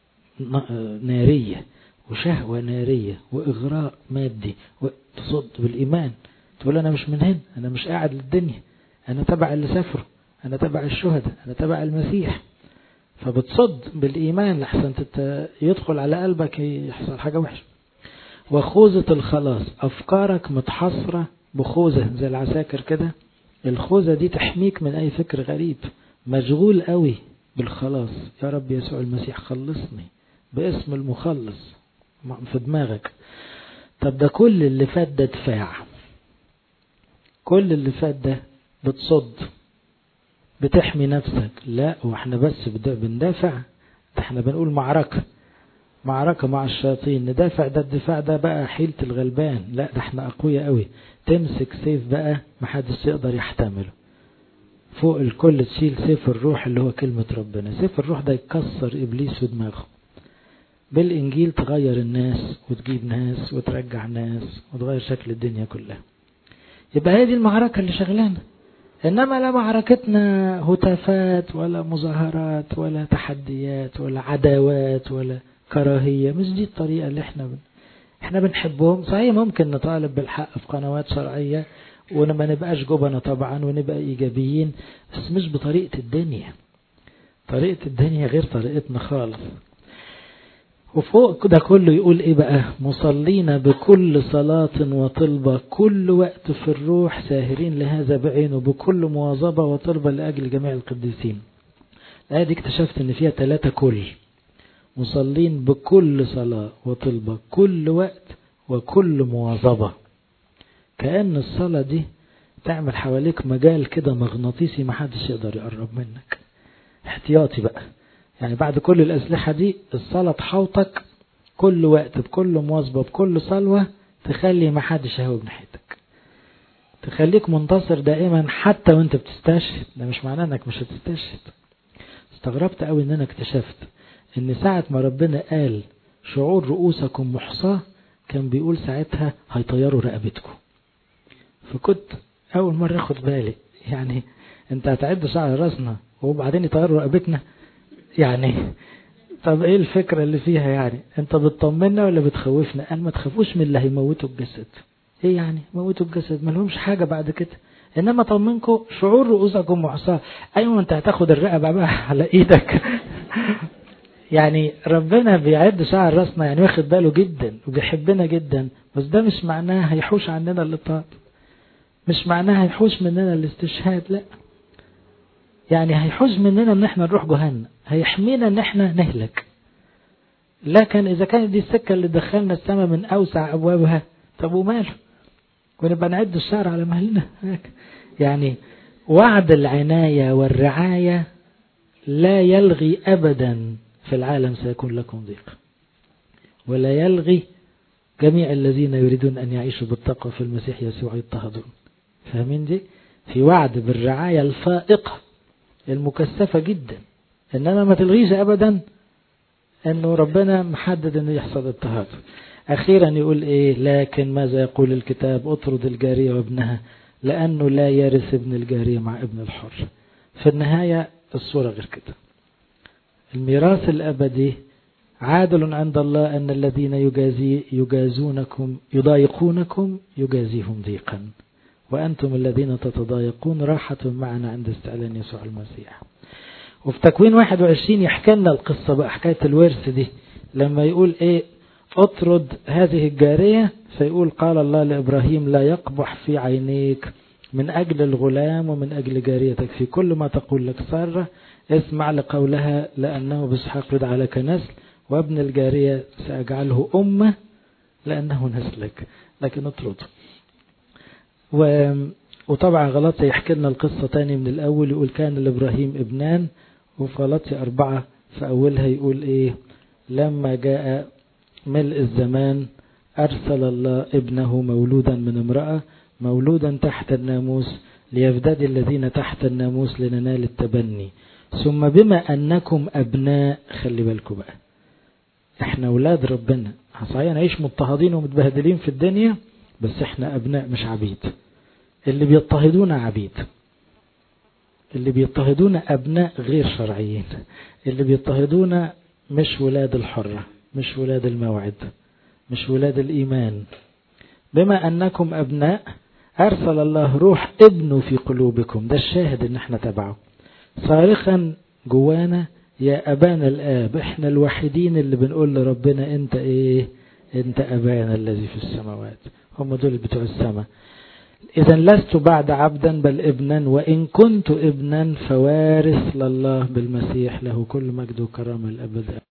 Speaker 1: نارية وشهوة نارية وإغراء مادي وتصد بالإيمان تقول أنا مش من هنا أنا مش قاعد للدنيا أنا تبع اللي سافروا أنا تبع الشهداء أنا تبع المسيح فبتصد بالإيمان لحسن يدخل على قلبك يحصل حاجة وحشة وخوذة الخلاص أفكارك متحصرة بخوذة زي العساكر كده الخوذة دي تحميك من أي فكر غريب مشغول قوي بالخلاص يا رب يسوع المسيح خلصني باسم المخلص في دماغك طب ده كل اللي فات ده دفاع كل اللي فات ده بتصد بتحمي نفسك لا واحنا بس بندافع ده احنا بنقول معركة معركة مع الشياطين ندافع ده الدفاع ده بقى حيلة الغلبان لا ده احنا اقوياء قوي تمسك سيف بقى محدش يقدر يحتمله فوق الكل تشيل سيف الروح اللي هو كلمة ربنا سيف الروح ده يكسر إبليس ودماغه بالإنجيل تغير الناس وتجيب ناس وترجع ناس وتغير شكل الدنيا كلها يبقى هذه المعركة اللي شغلانة إنما لا معركتنا هتافات ولا مظاهرات ولا تحديات ولا عداوات ولا كراهية مش دي الطريقة اللي احنا بن... احنا بنحبهم صحيح ممكن نطالب بالحق في قنوات شرعية وما نبقاش جبنة طبعا ونبقى إيجابيين بس مش بطريقة الدنيا طريقة الدنيا غير طريقتنا خالص وفوق ده كله يقول ايه بقى مصلين بكل صلاة وطلبة كل وقت في الروح ساهرين لهذا بعينه بكل مواظبة وطلبة لأجل جميع القديسين الآية دي اكتشفت ان فيها ثلاثة كل مصلين بكل صلاة وطلبة كل وقت وكل مواظبة كأن الصلاة دي تعمل حواليك مجال كده مغناطيسي محدش يقدر يقرب منك احتياطي بقى يعني بعد كل الأسلحة دي الصلاة تحوطك كل وقت بكل مواظبة بكل صلوة تخلي محدش يهوب ناحيتك تخليك منتصر دائما حتى وانت بتستشهد ده مش معناه انك مش هتستشهد استغربت قوي ان انا اكتشفت ان ساعة ما ربنا قال شعور رؤوسكم محصاة كان بيقول ساعتها هيطيروا رقبتكم فكنت اول مرة اخد بالي يعني انت هتعد شعر راسنا وبعدين يطيروا رقبتنا يعني طب ايه الفكرة اللي فيها يعني انت بتطمنا ولا بتخوفنا قال ما تخافوش من اللي هيموتوا الجسد ايه يعني موتوا الجسد ما لهمش حاجة بعد كده انما طمنكم شعور رؤوسكم محصاة ايوه انت هتاخد الرقبة بقى على ايدك يعني ربنا بيعد شعر راسنا يعني واخد باله جدا وبيحبنا جدا بس ده مش معناه هيحوش عننا الاطاعة مش معناه هيحوش مننا الاستشهاد لا يعني هيحوز مننا ان احنا نروح جهنم هيحمينا ان احنا نهلك لكن اذا كانت دي السكة اللي دخلنا السماء من اوسع ابوابها طب وماله ونبقى نعد الشعر على مهلنا يعني وعد العناية والرعاية لا يلغي ابدا في العالم سيكون لكم ضيق ولا يلغي جميع الذين يريدون ان يعيشوا بالتقوى في المسيح يسوع يضطهدون فاهمين دي في وعد بالرعاية الفائقة المكثفة جدا انما ما تلغيش ابدا انه ربنا محدد انه يحصل اضطهاد اخيرا يقول ايه لكن ماذا يقول الكتاب اطرد الجارية وابنها لانه لا يرث ابن الجارية مع ابن الحر في النهاية الصورة غير كده الميراث الابدي عادل عند الله ان الذين يجازي يجازونكم يضايقونكم يجازيهم ضيقا وأنتم الذين تتضايقون راحة معنا عند استعلان يسوع المسيح وفي تكوين 21 يحكي لنا القصة بقى حكاية الورث دي لما يقول ايه اطرد هذه الجارية فيقول قال الله لإبراهيم لا يقبح في عينيك من أجل الغلام ومن أجل جاريتك في كل ما تقول لك سارة اسمع لقولها لأنه بإسحاق يدعى لك نسل وابن الجارية سأجعله أمة لأنه نسلك لكن اطرده و... وطبعا غلطي يحكي لنا القصة تاني من الأول يقول كان لإبراهيم ابنان وفي غلطي أربعة في أولها يقول إيه لما جاء ملء الزمان أرسل الله ابنه مولودا من امرأة مولودا تحت الناموس ليفتدي الذين تحت الناموس لننال التبني ثم بما أنكم أبناء خلي بالكم بقى احنا أولاد ربنا صحيح نعيش مضطهدين ومتبهدلين في الدنيا بس احنا أبناء مش عبيد اللي بيضطهدون عبيد اللي بيضطهدون أبناء غير شرعيين اللي بيضطهدون مش ولاد الحرة مش ولاد الموعد مش ولاد الإيمان بما أنكم أبناء أرسل الله روح ابنه في قلوبكم ده الشاهد ان احنا تبعه صارخا جوانا يا أبانا الآب احنا الوحيدين اللي بنقول لربنا انت ايه انت أبانا الذي في السماوات هم دول بتوع السماء إذا لست بعد عبدا بل ابنا وإن كنت ابنا فوارث لله بالمسيح له كل مجد وكرامة الأبد